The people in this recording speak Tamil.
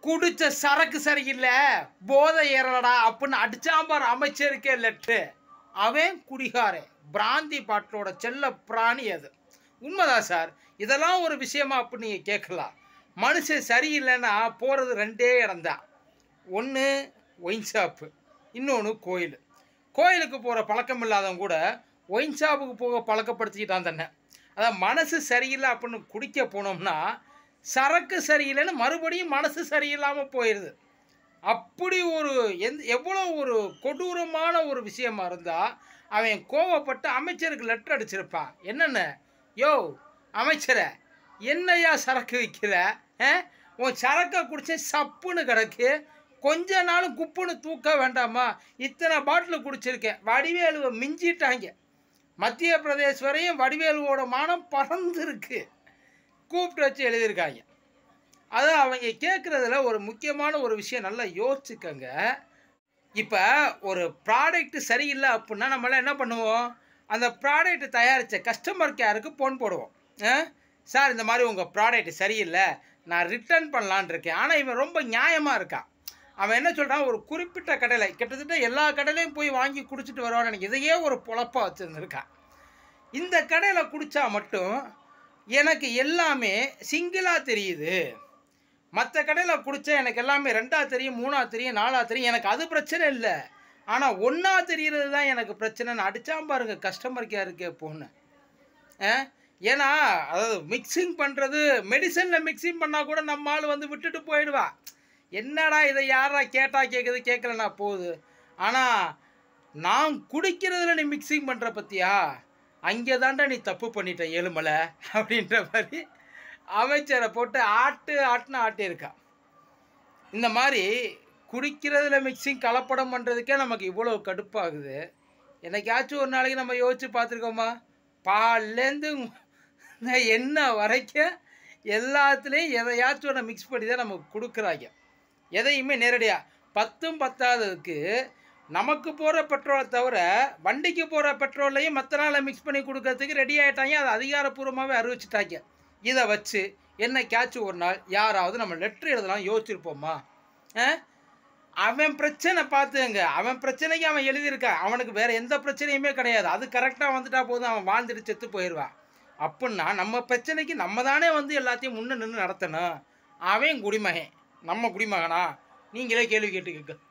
குடிச்ச சரக்கு சரியில்லை போதை ஏறலடா அப்படின்னு அடிச்சாம்பார் அமைச்சருக்கே லெட்ரு அவன் குடிகாரன் பிராந்தி பாட்டோட செல்ல பிராணி அது உண்மைதான் சார் இதெல்லாம் ஒரு விஷயமா அப்படி நீங்கள் கேட்கலாம் மனுஷன் சரியில்லைன்னா போகிறது ரெண்டே இடம்தான் ஒன்று ஒயின் ஷாப்பு இன்னொன்று கோயில் கோயிலுக்கு போகிற பழக்கம் இல்லாதவங்க கூட ஒயின் ஷாப்புக்கு போக பழக்கப்படுத்திக்கிட்டான் தன்னை அதான் மனசு சரியில்லை அப்படின்னு குடிக்க போனோம்னா சரக்கு சரியில்லைன்னு மறுபடியும் மனசு சரியில்லாமல் போயிடுது அப்படி ஒரு எந்த எவ்வளோ ஒரு கொடூரமான ஒரு விஷயமா இருந்தால் அவன் கோவப்பட்டு அமைச்சருக்கு லெட்டர் அடிச்சிருப்பான் என்னென்ன யோ அமைச்சரை என்னையா சரக்கு விற்கிற ஆ? உன் சரக்கை குடிச்சு சப்புன்னு கிடக்கு கொஞ்ச நாளும் குப்புன்னு தூக்க வேண்டாமா இத்தனை பாட்டில் குடிச்சிருக்கேன் வடிவேலுவை மிஞ்சிட்டாங்க மத்திய பிரதேஷ் வரையும் வடிவேலுவோட மானம் பறந்துருக்கு கூப்பிட்டு வச்சு எழுதியிருக்காங்க அதான் அவங்க கேட்குறதுல ஒரு முக்கியமான ஒரு விஷயம் நல்லா யோசிச்சுக்கங்க இப்போ ஒரு ப்ராடக்ட் சரியில்லை அப்படின்னா நம்மளாம் என்ன பண்ணுவோம் அந்த ப்ராடக்ட் தயாரித்த கஸ்டமர் கேருக்கு ஃபோன் போடுவோம் ஆ? சார் இந்த மாதிரி உங்கள் ப்ராடக்ட் சரியில்லை நான் ரிட்டர்ன் பண்ணலான் இருக்கேன் ஆனால் இவன் ரொம்ப நியாயமாக இருக்கான் அவன் என்ன சொல்கிறான் ஒரு குறிப்பிட்ட கடையில் கிட்டத்தட்ட எல்லா கடையிலையும் போய் வாங்கி குடிச்சிட்டு வருவான்னு எனக்கு இதையே ஒரு பொழப்பா வச்சுருந்துருக்கான் இந்த கடையில் குடித்தா மட்டும் எனக்கு எல்லாமே சிங்கிளாக தெரியுது மற்ற கடையில் குடித்தா எனக்கு எல்லாமே ரெண்டா தெரியும் மூணா தெரியும் நாலா தெரியும் எனக்கு அது பிரச்சனை இல்லை ஆனால் ஒன்றா தெரிகிறது தான் எனக்கு பிரச்சனைன்னு அடிச்சாம் பாருங்க கஸ்டமர் கேருக்கு பொண்ணு ஏன்னா அதாவது மிக்சிங் பண்ணுறது மெடிசனில் மிக்சிங் பண்ணால் கூட நம்ம ஆள் வந்து விட்டுட்டு போயிடுவா என்னடா இதை யாரா கேட்டா கேட்குது கேட்கலனா போகுது ஆனால் நான் குடிக்கிறதுல நீ மிக்சிங் பண்ணுற பற்றியா அங்கே தாண்டா நீ தப்பு பண்ணிட்ட ஏழுமலை அப்படின்ற மாதிரி அமைச்சரை போட்டு ஆட்டு ஆட்டுன்னு ஆட்டியிருக்கான் இந்த மாதிரி குடிக்கிறதுல மிக்சிங் கலப்படம் பண்ணுறதுக்கே நமக்கு இவ்வளோ கடுப்பாகுது என்னைக்காச்சும் ஒரு நாளைக்கு நம்ம யோசிச்சு பார்த்துருக்கோமா பால்லேருந்து என்ன வரைக்கும் எல்லாத்துலேயும் எதையாச்சும் ஒன்று மிக்ஸ் பண்ணி தான் நமக்கு கொடுக்குறாங்க எதையுமே நேரடியாக பத்தும் பத்தாததுக்கு நமக்கு போகிற பெட்ரோலை தவிர வண்டிக்கு போகிற பெட்ரோலையும் மற்ற நாளை மிக்ஸ் பண்ணி கொடுக்கறதுக்கு ரெடி ஆகிட்டாங்க அதை அதிகாரப்பூர்வமாகவே அறிவிச்சிட்டாங்க இதை வச்சு என்னைக்காச்சும் ஒரு நாள் யாராவது நம்ம லெட்ரு எழுதலாம் யோசிச்சிருப்போமா ஆ? அவன் பிரச்சனை பார்த்துங்க அவன் பிரச்சனைக்கு அவன் எழுதியிருக்கான் அவனுக்கு வேற எந்த பிரச்சனையுமே கிடையாது அது கரெக்டாக வந்துட்டா போதும் அவன் வாழ்ந்துட்டு செத்து போயிடுவான் அப்படின்னா நம்ம பிரச்சனைக்கு நம்ம தானே வந்து எல்லாத்தையும் முன்ன நின்று நடத்தணும் அவன் குடிமகன் நம்ம குடிமகனா நீங்களே கேள்வி கேட்டுக்கங்க